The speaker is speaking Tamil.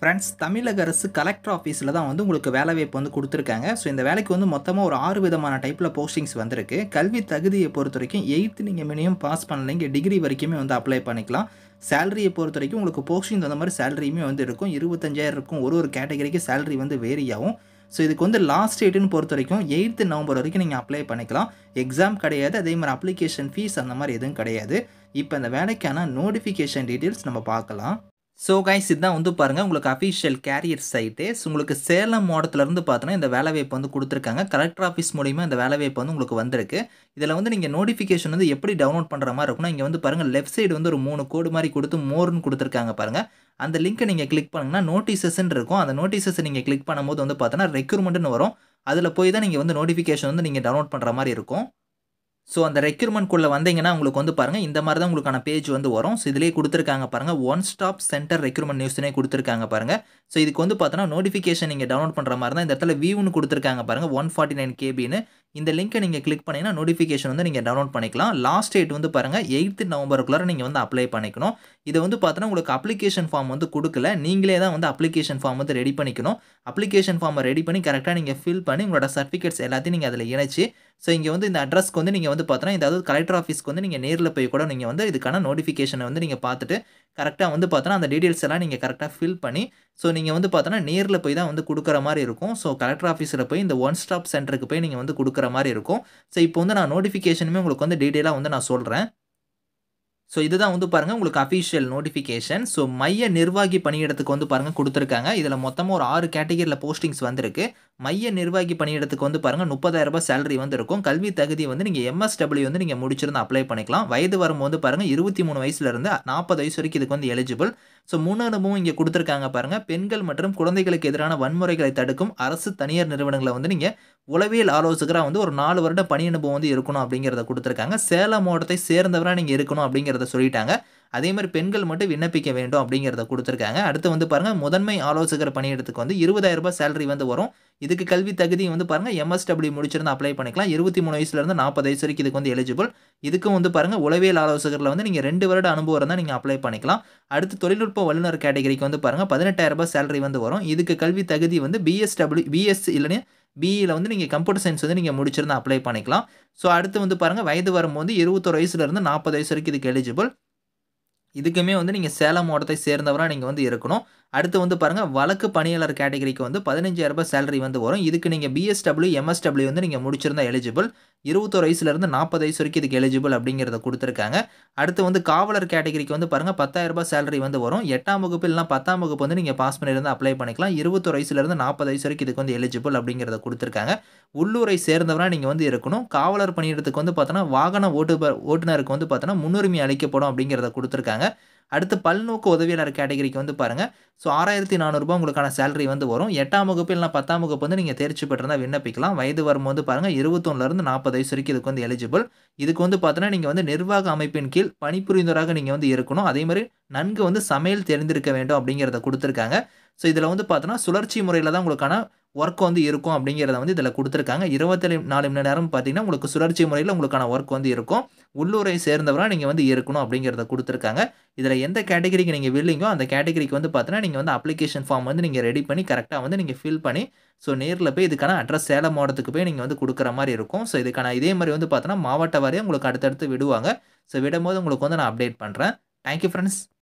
ஃப்ரெண்ட்ஸ் தமிழக அரசு கலெக்டர் ஆஃபீஸில் தான் வந்து உங்களுக்கு வேலை வாய்ப்பு வந்து கொடுத்துருக்காங்க ஸோ இந்த வேலைக்கு வந்து மொத்தமாக ஒரு ஆறு விதமான டைப்பில் போஸ்டிங்ஸ் வந்திருக்கு கல்வி தகுதியை பொறுத்த வரைக்கும் எயித்து நீங்கள் மினிமம் பாஸ் பண்ணலைங்க டிகிரி வரைக்குமே வந்து அப்ளை பண்ணிக்கலாம் சேலரியை பொறுத்த வரைக்கும் உங்களுக்கு போஸ்டிங் அந்த மாதிரி சேலரியுமே வந்து இருக்கும் இருபத்தஞ்சாயிரம் இருக்கும் ஒரு ஒரு கேட்டகரிக்கு சேலரி வந்து வேரி ஆகும் ஸோ இதுக்கு வந்து லாஸ்ட் டேட்டுன்னு பொறுத்த வரைக்கும் எயித்து நவம்பர் வரைக்கும் நீங்கள் அப்ளை பண்ணிக்கலாம் எக்ஸாம் கிடையாது அதே மாதிரி அப்ளிகேஷன் ஃபீஸ் அந்த மாதிரி எதுவும் கிடையாது இப்போ இந்த வேலைக்கான நோட்டிஃபிகேஷன் டீட்டெயில்ஸ் நம்ம பார்க்கலாம் ஸோ கைஸ் இதுதான் வந்து பாருங்கள் உங்களுக்கு அஃபிஷியல் கேரியர் சைட்டு ஸோ உங்களுக்கு சேலம் மாவட்டத்திலேருந்து பார்த்தோன்னா இந்த வேலைவாய்ப்பு வந்து கொடுத்துருக்காங்க கலெக்டர் ஆஃபீஸ் மூலிமா இந்த வேலைவாய்ப்பு வந்து உங்களுக்கு வந்திருக்கு இதில் வந்து நீங்கள் நோட்டிஃபிகேஷன் வந்து எப்படி டவுன்லோட் பண்ணுற மாதிரி இருக்கும்னா இங்கே வந்து பாருங்கள் லெஃப்ட் சைடு வந்து ஒரு மூணு கோடு மாதிரி கொடுத்து மோர்னு கொடுத்துருக்காங்க பாருங்கள் அந்த லிங்க்கை நீங்கள் கிளிக் பண்ணிங்கன்னா நோட்டீசஸ்ன்னு இருக்கும் அந்த நோட்டீசஸ் நீங்கள் கிளிக் பண்ணும்போது வந்து பார்த்தோன்னா ரெக்யூர்மெண்ட்னு வரும் அதில் போய் தான் நீங்கள் வந்து நோட்டிஃபிகேஷன் வந்து நீங்கள் டவுன்லோட் பண்ணுற மாதிரி இருக்கும் ஸோ அந்த ரெக்யூர்மெண்ட்குள்ளே வந்தீங்கன்னா உங்களுக்கு வந்து பாருங்கள் இந்த மாதிரி தான் உங்களுக்கான பேஜ் வந்து வரும் ஸோ இதிலே கொடுத்துருக்காங்க பாருங்கள் ஒன் ஸ்டாப் சென்டர் ரெக்யூர்மெண்ட் நியூஸ்னே கொடுத்துருக்காங்க பாருங்கள் ஸோ இதுக்கு வந்து பார்த்தோன்னா நோட்டிஃபிகேஷன் நீங்கள் டவுன்லோட் பண்ணுற மாதிரி தான் இந்த இடத்துல வியூன்னு கொடுத்துருக்காங்க பாருங்கள் ஒன் ஃபார்ட்டி நைன் கேபின்னு இந்த லிங்க்கை நீங்கள் கிளிக் பண்ணிங்கன்னா நோட்டிஃபிகேஷன் வந்து நீங்கள் டவுன்லோட் பண்ணிக்கலாம் லாஸ்ட் டேட் வந்து பாருங்கள் எயித்து நவம்பருக்குள்ளார நீங்கள் வந்து அப்ளை பண்ணிக்கணும் இதை வந்து பார்த்தோன்னா உங்களுக்கு அப்ளிகேஷன் ஃபார்ம் வந்து கொடுக்கல நீங்களே தான் வந்து அப்ளிகேஷன் ஃபார்ம் வந்து ரெடி பண்ணிக்கணும் அப்ளிகேஷன் ஃபார்மை ரெடி பண்ணி கரெக்டாக நீங்கள் ஃபில் பண்ணி உங்களோட சர்டிஃபிகேட்ஸ் எல்லாத்தையும் நீங்கள் அதில் இணைச்சி ஸோ இங்கே வந்து இந்த அட்ரஸ்க்கு வந்து நீங்கள் வந்து பார்த்தோன்னா இதாவது கலெக்டர் ஆஃபீஸ்க்கு வந்து நீங்கள் நேரில் போய் கூட நீங்கள் வந்து இதுக்கான நோட்டிஃபிகேஷனை வந்து நீங்கள் பார்த்துட்டு கரெக்டாக வந்து பார்த்தோன்னா அந்த டீட்டெயில்ஸ் எல்லாம் நீங்கள் கரெக்டாக ஃபில் பண்ணி ஸோ நீங்கள் வந்து பார்த்தோன்னா நேரில் போய் தான் வந்து கொடுக்குற மாதிரி இருக்கும் ஸோ கலெக்டர் ஆஃபீஸில் போய் இந்த ஒன் ஸ்டாப் சென்டருக்கு போய் நீங்கள் வந்து கொடுக்குற மாதிரி இருக்கும் ஸோ இப்போ வந்து நான் நோட்டிஃபிகேஷனுமே உங்களுக்கு வந்து டீட்டெயிலாக வந்து நான் சொல்கிறேன் ஸோ இதுதான் வந்து பாருங்கள் உங்களுக்கு அஃபிஷியல் நோட்டிஃபிகேஷன் ஸோ மைய நிர்வாகி பணியிடத்துக்கு வந்து பாருங்கள் கொடுத்துருக்காங்க இதில் மொத்தமாக ஒரு ஆறு கேட்டகரியில் போஸ்டிங்ஸ் வந்திருக்கு மைய நிர்வாகி பணியிடத்துக்கு வந்து பாருங்கள் முப்பதாயிரம் ரூபாய் சேலரி வந்து இருக்கும் கல்வி தகுதி வந்து நீங்கள் எம்எஸ்டபிள்யூ வந்து நீங்கள் முடிச்சிருந்து அப்ளை பண்ணிக்கலாம் வயது வரும்போது பாருங்கள் இருபத்தி மூணு வயசுலேருந்து நாற்பது வயசு வரைக்கும் இதுக்கு வந்து எலிஜிபிள் ஸோ முன் அனுபவம் இங்கே கொடுத்துருக்காங்க பாருங்கள் பெண்கள் மற்றும் குழந்தைகளுக்கு எதிரான வன்முறைகளை தடுக்கும் அரசு தனியார் நிறுவனங்களை வந்து நீங்கள் உளவியல் ஆலோசகராக வந்து ஒரு நாலு வருட பணி அனுபவம் வந்து இருக்கணும் அப்படிங்கிறத கொடுத்துருக்காங்க சேலம் மாவட்டத்தை சேர்ந்தவராக நீங்கள் இருக்கணும் அப்படிங்கிறத சொல்லிட்டாங்க அதே மாதிரி பெண்கள் மட்டும் விண்ணப்பிக்க வேண்டும் அப்படிங்கிறத கொடுத்துருக்காங்க அடுத்து வந்து பாருங்கள் முதன்மை ஆலோசகர் பணியிடத்துக்கு வந்து இருபதாயிரம் ரூபாய் சேலரி வந்து வரும் இதுக்கு கல்வி தகுதி வந்து பாருங்கள் எம்எஸ்டபிள்யூ முடிச்சிருந்து அப்ளை பண்ணிக்கலாம் இருபத்தி மூணு வயசுலேருந்து நாற்பது வயசு வரைக்கும் இதுக்கு வந்து எலிஜிபிள் இதுக்கும் வந்து பாருங்கள் உளவியல் ஆலோசகரில் வந்து நீங்கள் ரெண்டு வருட அனுபவம் இருந்தால் நீங்கள் அப்ளை பண்ணிக்கலாம் அடுத்து தொழில்நுட்ப வல்லுநர் கேட்டகரிக்கு வந்து பாருங்கள் பதினெட்டாயிரம் ரூபாய் சேலரி வந்து வரும் இதுக்கு கல்வி தகுதி வந்து பிஎஸ்டபிள்யூ பிஎஸ் இல்லைன்னு பிஇயில் வந்து நீங்கள் கம்ப்யூட்டர் சயின்ஸ் வந்து நீங்கள் முடிச்சிருந்து அப்ளை பண்ணிக்கலாம் ஸோ அடுத்து வந்து பாருங்கள் வயது வரும்போது இருபத்தொரு வயசுலேருந்து நாற்பது வயசு வரைக்கும் இதுக்கு எலிஜிபிள் இதுக்குமே வந்து நீங்கள் சேலம் மாவட்டத்தை சேர்ந்தவராக நீங்கள் வந்து இருக்கணும் அடுத்து வந்து பாருங்கள் வழக்கு பணியாளர் கேட்டகரிக்கு வந்து பதினஞ்சாயிரம் ரூபாய் சேலரி வந்து வரும் இதுக்கு நீங்கள் பிஎஸ்டபிள்யூ எம்எஸ்டபிள்யூ வந்து நீங்கள் முடிச்சிருந்தா எலிஜிபிள் இருபத்தொரு வயசுலேருந்து நாற்பது வயசு வரைக்கும் இதுக்கு எலிஜிபிள் அப்படிங்கிறத கொடுத்துருக்காங்க அடுத்து வந்து காவலர் கேட்டகரிக்கு வந்து பாருங்கள் பத்தாயிரம் ரூபாய் சேலரி வந்து வரும் எட்டாம் வகுப்பு இல்லைனா பத்தாம் வகுப்பு வந்து நீங்கள் பாஸ் பண்ணியிருந்து அப்ளை பண்ணிக்கலாம் இருபத்தொரு வயசுலேருந்து நாற்பது வயசு வரைக்கும் இதுக்கு வந்து எலிஜிபிள் அப்படிங்கிறத கொடுத்துருக்காங்க உள்ளூரை சேர்ந்தவராக நீங்கள் வந்து இருக்கணும் காவலர் பணியிடத்துக்கு வந்து பார்த்தோன்னா வாகன ஓட்டுபர் ஓட்டுநருக்கு வந்து பார்த்தோன்னா முன்னுரிமை அளிக்கப்படும் அப்படிங்கிறத கொடுத்துருக்காங்க அடுத்து பல்நோக்கு உதவியாளர் கேட்டகரிக்கு வந்து பாருங்கள் ஸோ ஆறாயிரத்தி நானூறுரூபா உங்களுக்கான சேலரி வந்து வரும் எட்டாம் வகுப்பு இல்லைனா பத்தாம் வகுப்பு வந்து நீங்கள் தேர்ச்சி பெற்றிருந்தால் விண்ணப்பிக்கலாம் வயது வரும்போது பாருங்கள் இருபத்தொன்னுலேருந்து நாற்பது வயசு வரைக்கும் இதுக்கு வந்து எலிஜிபிள் இதுக்கு வந்து பார்த்தோன்னா நீங்கள் வந்து நிர்வாக அமைப்பின் கீழ் பணிபுரிந்தவராக நீங்கள் வந்து இருக்கணும் அதே மாதிரி நன்கு வந்து சமையல் தெரிந்திருக்க வேண்டும் அப்படிங்கிறத கொடுத்துருக்காங்க ஸோ இதில் வந்து பார்த்தோன்னா சுழற்சி முறையில் தான் உங்களுக்கான ஒர்க் வந்து இருக்கும் அப்படிங்கிறத வந்து இதில் கொடுத்துருக்காங்க இருபத்தி நாலு மணி நேரம் பார்த்தீங்கன்னா உங்களுக்கு சுழற்சி முறையில் உங்களுக்கான ஒர்க் வந்து இருக்கும் உள்ளூரை சேர்ந்தவராக நீங்கள் வந்து இருக்கணும் அப்படிங்கிறத கொடுத்துருக்காங்க இதில் எந்த கேட்டகரிக்கு நீங்கள் வில்லிங்கோ அந்த கேட்டகரிக்கு வந்து பார்த்தீங்கன்னா நீங்கள் வந்து அப்ளிகேஷன் ஃபார்ம் வந்து நீங்கள் ரெடி பண்ணி கரெக்டாக வந்து நீங்கள் ஃபில் பண்ணி ஸோ நேரில் போய் இதுக்கான அட்ரஸ் சேலம் மாவட்டத்துக்கு போய் நீங்கள் வந்து கொடுக்குற மாதிரி இருக்கும் ஸோ இதுக்கான இதே மாதிரி வந்து பார்த்தோன்னா மாவட்ட வாரியாக உங்களுக்கு அடுத்தடுத்து விடுவாங்க ஸோ விடும்போது உங்களுக்கு வந்து நான் அப்டேட் பண்ணுறேன் தேங்க்யூ ஃப்ரெண்ட்ஸ்